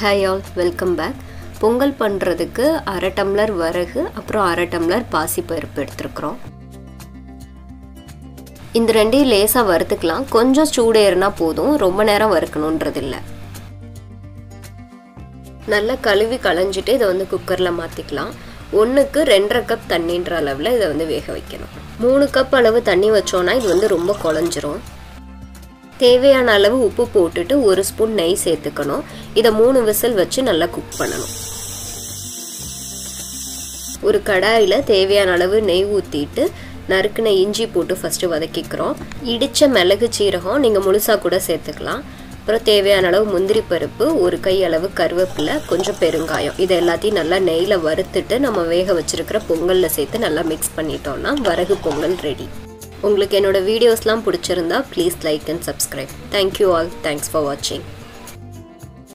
hi all welcome back Pongal பண்ணுறதுக்கு அரை tumbler வரகு அப்புறம் அரை டம்ளர் பாசிப்பருப்பு எடுத்துருக்குறோம் இந்த ரெண்டையும் லேசாக வறுத்துக்கலாம் கொஞ்சம் சூடேறினா போதும் ரொம்ப நேரம் வறுக்கணுன்றது இல்லை நல்லா கழுவி களைஞ்சிட்டு இதை வந்து குக்கரில் மாற்றிக்கலாம் ஒன்றுக்கு ரெண்டரை கப் தண்ணின்ற அளவில் இதை வந்து வேக வைக்கணும் மூணு கப் அளவு தண்ணி வச்சோன்னா இது வந்து ரொம்ப குழஞ்சிரும் தேவையான அளவு உப்பு போட்டுட்டு ஒரு ஸ்பூன் நெய் சேர்த்துக்கணும் இதை மூணு விசில் வச்சு நல்லா குக் பண்ணணும் ஒரு கடாயில் தேவையான அளவு நெய் ஊற்றிட்டு நறுக்குன இஞ்சி போட்டு ஃபஸ்ட்டு வதக்கிக்கிறோம் இடித்த மிளகு சீரகம் நீங்கள் முழுசாக கூட சேர்த்துக்கலாம் அப்புறம் தேவையான அளவு முந்திரி பருப்பு ஒரு கை அளவு கருவேப்பிலை கொஞ்சம் பெருங்காயம் இது எல்லாத்தையும் நல்லா நெய்யில் வறுத்துட்டு நம்ம வேக வச்சுருக்கிற பொங்கலில் சேர்த்து நல்லா மிக்ஸ் பண்ணிட்டோம்னா வரகு பொங்கல் ரெடி உங்களுக்கு என்னோடய வீடியோஸ்லாம் பிடிச்சிருந்தா please like and subscribe thank you all thanks for வாட்சிங்